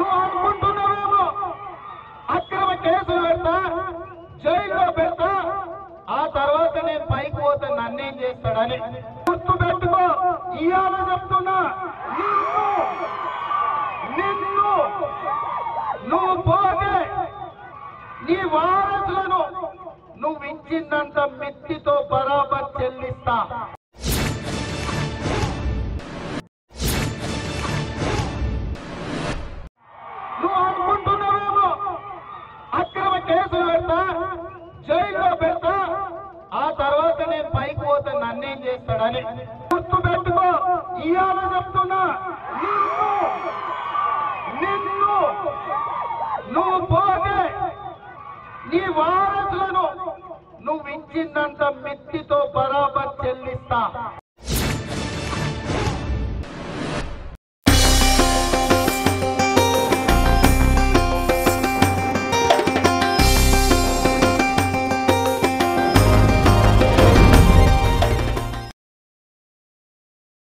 నువ్వు అనుకుంటున్నావేమో అక్రమ కేసులు పెడతా జైల్లో పెడతా ఆ తర్వాత నేను పైకి పోతే నన్నేం చేస్తాడని గుర్తు పెట్టుకో ఇవాళ చెప్తున్నా నిన్ను నిన్ను నువ్వు పోతే నీ వారసులను నువ్వు ఇచ్చిందంత మిత్తితో బరాబర్ చెల్లిస్తా నువ్వు అనుకుంటున్నావేమో అక్రమ కేసులు పెడతా జైల్లో పెడతా ఆ తర్వాత నేను పైకి పోతే నన్నేం చేస్తాడని గుర్తు పెట్టుకో ఇవాళ చెప్తున్నా నిన్ను నిన్ను నువ్వు పోతే నీ వారసులను నువ్వు ఇచ్చిందంత మిత్తితో బరాబర్ చెల్లిస్తా